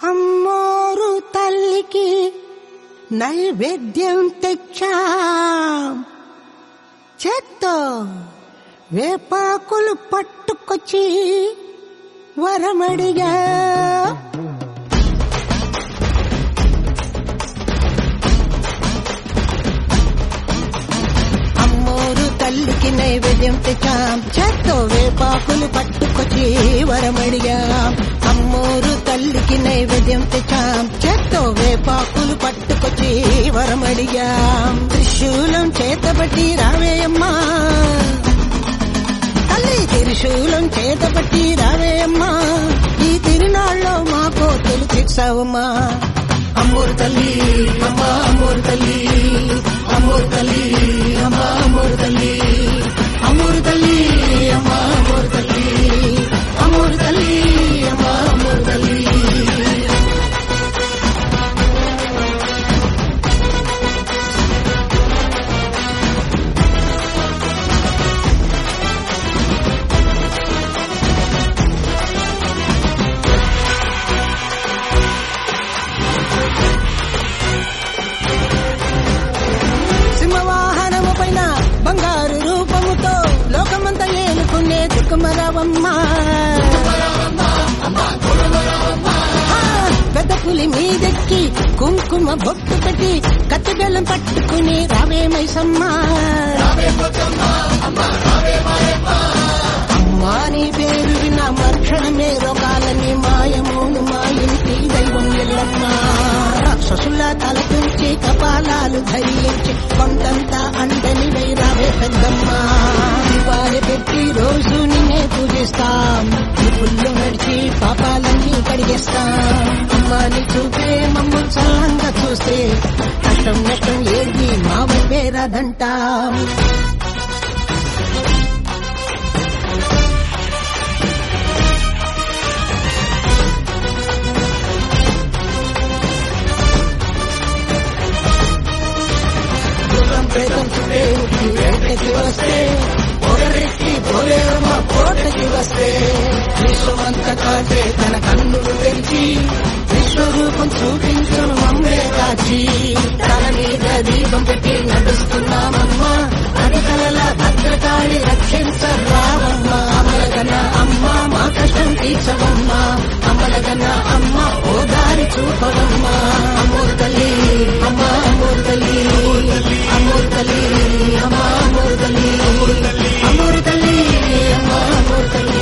అమ్మోరు తల్లికి నైవేద్యం తెచ్చా చేత్తో వేపాకులు పట్టుకొచ్చి వరమడిగా అమ్మోరు తల్లికి నైవేద్యం తెచ్చాం చేత్తో వేపాకులు పట్టుకొచ్చి వరమడిగాం అమ్మోరు తల్లికి నైవేద్యం తెచ్చాం చేత్తో వేపాకులు పట్టుకొచ్చి వరమడిగాం త్రిశూలం చేతబట్టి రావేయమ్మా తల్లి త్రిశూలం చేతబట్టి రావేయమ్మా ఈ తిరునాళ్ళలో మాకో తెలిపిస్తావమ్మా అమ్మోరు తల్లి అమ్మా అమ్మోరు తల్లి అమ్మోరు తల్లి అమ్మా అమ్మోరు తల్లి అమ్మోరు తల్లి అమ్మా అమ్మోరు తల్లి అమ్మోరు తల్లి అమ్మా అమ్మోరు తల్లి సింహవాహనము పైన బంగారు రూపముతో లోకమంతా ఏలుకునే దుఃఖమరావమ్మ పెద్ద పులి మీదెక్కి కుంకుమ బొట్టు పెట్టి కత్తి బెల్లం పట్టుకుని రావే మైసమ్మ అమ్మా నీ పేరు విన్న మర్క్షణమే రోగాలని మాయమోను మా ఇంటి దైవం ఎల్లమ్మ రాక్షసుల తలపించి కపాలాలు ధరించి కొండంతా అండని వైరావే పెద్దమ్మ దీపాలు పెట్టి రోజు నిన్నే పూజిస్తాం పుల్లు నడిచి పాపాలన్నీ కడిగేస్తాం అమ్మాని చూపే మమ్మల్ని చల్లంగా చూస్తే కష్టం నష్టం ఏది మా వైపే రాదంటాం గుర్రం ప్రేతం చుట్టే ఉట్టి వేటకి వస్తే ఒకరికి పోలేరమ్మ కోటకి వస్తే విశ్వమంత కాటే తన కన్నులు తెరిచి విశ్వరూపం చూపించను మమ్మే కాచి తల మీద దీపం పెట్టి నడుస్తున్నామమ్మా అది కలల భద్రకాళి రక్షించరావమ్మ అమలగన అమ్మ మా కష్టం తీర్చవమ్మా అమలగన అమ్మ ఓ దారి చూపవమ్మా అమ్మోరు తల్లి అమ్మ అమ్మోరు తల్లి అమ్మోరు తల్లి అమ్మ అమ్మోరు తల్లి అమ్మోరు తల్లి అమ్మ అమ్మోరు తల్లి